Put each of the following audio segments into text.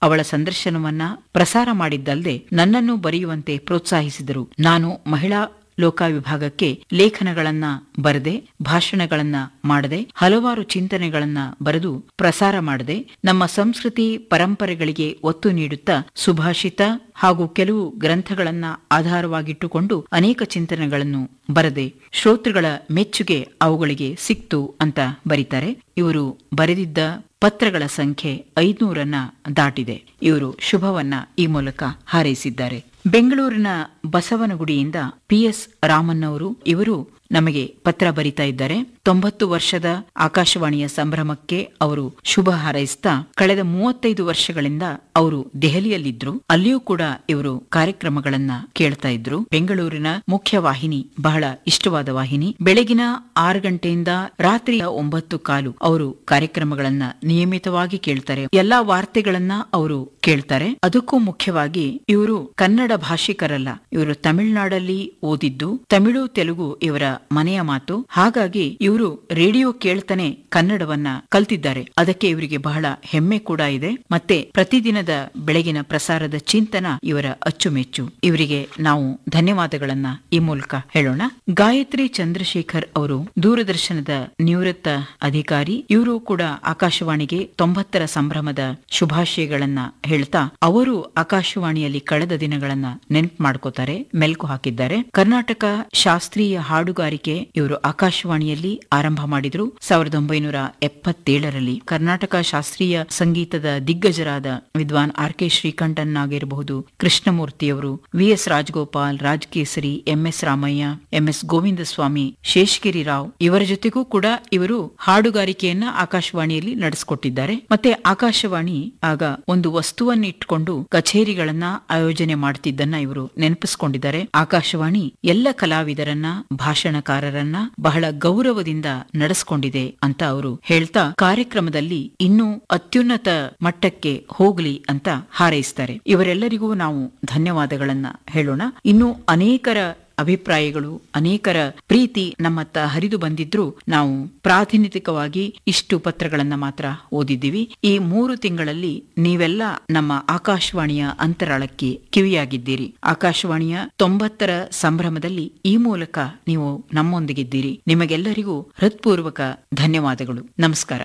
ಅವಳ ಸಂದರ್ಶನವನ್ನ ಪ್ರಸಾರ ಮಾಡಿದ್ದಲ್ಲದೆ ನನ್ನನ್ನು ಬರೆಯುವಂತೆ ಪ್ರೋತ್ಸಾಹಿಸಿದರು ನಾನು ಮಹಿಳಾ ಲೋಕ ವಿಭಾಗಕ್ಕೆ ಲೇಖನಗಳನ್ನ ಬರೆದೆ ಭಾಷಣಗಳನ್ನ ಮಾಡದೆ ಹಲವಾರು ಚಿಂತನೆಗಳನ್ನ ಬರೆದು ಪ್ರಸಾರ ಮಾಡದೆ ನಮ್ಮ ಸಂಸ್ಕೃತಿ ಪರಂಪರೆಗಳಿಗೆ ಒತ್ತು ನೀಡುತ್ತಾ ಸುಭಾಷಿತ ಹಾಗೂ ಕೆಲವು ಗ್ರಂಥಗಳನ್ನ ಆಧಾರವಾಗಿಟ್ಟುಕೊಂಡು ಅನೇಕ ಚಿಂತನೆಗಳನ್ನು ಬರದೆ ಶ್ರೋತೃಗಳ ಮೆಚ್ಚುಗೆ ಅವುಗಳಿಗೆ ಸಿಕ್ತು ಅಂತ ಬರೀತಾರೆ ಇವರು ಬರೆದಿದ್ದ ಪತ್ರಗಳ ಸಂಖ್ಯೆ ಐದ್ನೂರನ್ನ ದಾಟಿದೆ ಇವರು ಶುಭವನ್ನ ಈ ಮೂಲಕ ಹಾರೈಸಿದ್ದಾರೆ ಬೆಂಗಳೂರಿನ ಬಸವನಗುಡಿಯಿಂದ ಪಿಎಸ್ ರಾಮನ್ನವರು ಇವರು ನಮಗೆ ಪತ್ರ ಬರಿತಾ ಇದ್ದಾರೆ ತೊಂಬತ್ತು ವರ್ಷದ ಆಕಾಶವಾಣಿಯ ಸಂಭ್ರಮಕ್ಕೆ ಅವರು ಶುಭ ಹಾರೈಸ್ತಾ ಕಳೆದ ಮೂವತ್ತೈದು ವರ್ಷಗಳಿಂದ ಅವರು ದೆಹಲಿಯಲ್ಲಿದ್ರು ಅಲ್ಲಿಯೂ ಕೂಡ ಇವರು ಕಾರ್ಯಕ್ರಮಗಳನ್ನ ಕೇಳ್ತಾ ಇದ್ರು ಬೆಂಗಳೂರಿನ ಮುಖ್ಯ ವಾಹಿನಿ ಬಹಳ ಇಷ್ಟವಾದ ವಾಹಿನಿ ಬೆಳಗಿನ ಆರು ಗಂಟೆಯಿಂದ ರಾತ್ರಿ ಒಂಬತ್ತು ಕಾಲು ಅವರು ಕಾರ್ಯಕ್ರಮಗಳನ್ನ ನಿಯಮಿತವಾಗಿ ಕೇಳ್ತಾರೆ ಎಲ್ಲಾ ವಾರ್ತೆಗಳನ್ನ ಅವರು ಕೇಳ್ತಾರೆ ಅದಕ್ಕೂ ಮುಖ್ಯವಾಗಿ ಇವರು ಕನ್ನಡ ಭಾಷಿಕರಲ್ಲ ಇವರು ತಮಿಳುನಾಡಲ್ಲಿ ಓದಿದ್ದು ತಮಿಳು ತೆಲುಗು ಇವರ ಮನೆಯ ಮಾತು ಹಾಗಾಗಿ ಇವರು ರೇಡಿಯೋ ಕೇಳ್ತಾನೆ ಕನ್ನಡವನ್ನ ಕಲ್ತಿದ್ದಾರೆ ಅದಕ್ಕೆ ಇವರಿಗೆ ಬಹಳ ಹೆಮ್ಮೆ ಕೂಡ ಇದೆ ಮತ್ತೆ ಪ್ರತಿದಿನದ ಬೆಳಗಿನ ಪ್ರಸಾರದ ಚಿಂತನ ಇವರ ಅಚ್ಚುಮೆಚ್ಚು ಇವರಿಗೆ ನಾವು ಧನ್ಯವಾದಗಳನ್ನ ಈ ಮೂಲಕ ಹೇಳೋಣ ಗಾಯತ್ರಿ ಚಂದ್ರಶೇಖರ್ ಅವರು ದೂರದರ್ಶನದ ನಿವೃತ್ತ ಅಧಿಕಾರಿ ಇವರು ಕೂಡ ಆಕಾಶವಾಣಿಗೆ ತೊಂಬತ್ತರ ಸಂಭ್ರಮದ ಶುಭಾಶಯಗಳನ್ನ ಹೇಳ್ತಾ ಅವರು ಆಕಾಶವಾಣಿಯಲ್ಲಿ ಕಳೆದ ದಿನಗಳನ್ನ ನೆನಪು ಮಾಡ್ಕೋತಾರೆ ಮೆಲ್ಕು ಹಾಕಿದ್ದಾರೆ ಕರ್ನಾಟಕ ಶಾಸ್ತ್ರೀಯ ಹಾಡುಗಾರಿಕೆ ಇವರು ಆಕಾಶವಾಣಿಯಲ್ಲಿ ಆರಂಭ ಮಾಡಿದ್ರು ಸಾವಿರದ ಒಂಬೈನೂರ ಎಪ್ಪತ್ತೇಳರಲ್ಲಿ ಕರ್ನಾಟಕ ಶಾಸ್ತ್ರೀಯ ಸಂಗೀತದ ದಿಗ್ಗಜರಾದ ವಿದ್ವಾನ್ ಆರ್ ಕೆ ಶ್ರೀಕಂಠನ್ ಆಗಿರಬಹುದು ಕೃಷ್ಣಮೂರ್ತಿಯವರು V S Rajagopal Raj Kesari M S Ramaiah M S Govinda Swamy Sheshagiri Rao ಇವರ ಜೊತೆಗೂ ಕೂಡ ಇವರು ಹಾಡುಗಾರಿಕೆಯನ್ನ ಆಕಾಶವಾಣಿಯಲ್ಲಿ ನಡೆಸಿಕೊಟ್ಟಿದ್ದಾರೆ ಮತ್ತೆ ಆಕಾಶವಾಣಿ ಆಗ ಒಂದು ವಸ್ತುವನ್ನು ಇಟ್ಕೊಂಡು ಕಚೇರಿಗಳನ್ನ ಆಯೋಜನೆ ಮಾಡ್ತಿದ್ದನ್ನ ಇವರು ನೆನಪಿಸಿಕೊಂಡಿದ್ದಾರೆ ಆಕಾಶವಾಣಿ ಎಲ್ಲ ಕಲಾವಿದರನ್ನ ಭಾಷಣಕಾರರನ್ನ ಬಹಳ ಗೌರವದಿಂದ ನಡೆಸಿಕೊಂಡಿದೆ ಅಂತ ಅವರು ಹೇಳ್ತಾ ಕಾರ್ಯಕ್ರಮದಲ್ಲಿ ಇನ್ನೂ ಅತ್ಯುನ್ನತ ಮಟ್ಟಕ್ಕೆ ಹೋಗ್ಲಿ ಅಂತ ಹಾರೈಸ್ತಾರೆ ಇವರೆಲ್ಲರಿಗೂ ನಾವು ಧನ್ಯವಾದಗಳನ್ನ ಹೇಳೋಣ ಇನ್ನು ಅನೇಕರ ಅಭಿಪ್ರಾಯಗಳು ಅನೇಕರ ಪ್ರೀತಿ ನಮ್ಮತ್ತ ಹರಿದು ಬಂದಿದ್ರು ನಾವು ಪ್ರಾತಿನಿಧಿಕವಾಗಿ ಇಷ್ಟು ಪತ್ರಗಳನ್ನ ಮಾತ್ರ ಓದಿದ್ದೀವಿ ಈ ಮೂರು ತಿಂಗಳಲ್ಲಿ ನೀವೆಲ್ಲ ನಮ್ಮ ಆಕಾಶವಾಣಿಯ ಅಂತರಾಳಕ್ಕೆ ಕಿವಿಯಾಗಿದ್ದೀರಿ ಆಕಾಶವಾಣಿಯ ತೊಂಬತ್ತರ ಸಂಭ್ರಮದಲ್ಲಿ ಈ ಮೂಲಕ ನೀವು ನಮ್ಮೊಂದಿಗಿದ್ದೀರಿ ನಿಮಗೆಲ್ಲರಿಗೂ ಹೃತ್ಪೂರ್ವಕ ಧನ್ಯವಾದಗಳು ನಮಸ್ಕಾರ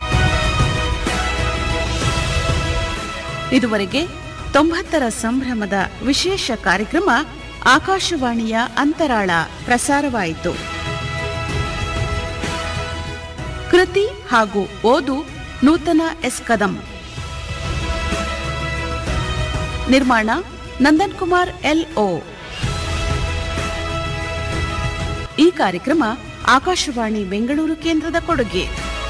ಇದುವರೆಗೆ ತೊಂಬತ್ತರ ಸಂಭ್ರಮದ ವಿಶೇಷ ಕಾರ್ಯಕ್ರಮ ಆಕಾಶವಾಣಿಯ ಅಂತರಾಳ ಪ್ರಸಾರವಾಯಿತು ಕೃತಿ ಹಾಗೂ ಓದು ನೂತನ ಎಸ್ ಕದಂ ನಿರ್ಮಾಣ ನಂದನ್ ಕುಮಾರ್ ಎಲ್ ಓ ಈ ಕಾರ್ಯಕ್ರಮ ಆಕಾಶವಾಣಿ ಬೆಂಗಳೂರು ಕೇಂದ್ರದ ಕೊಡುಗೆ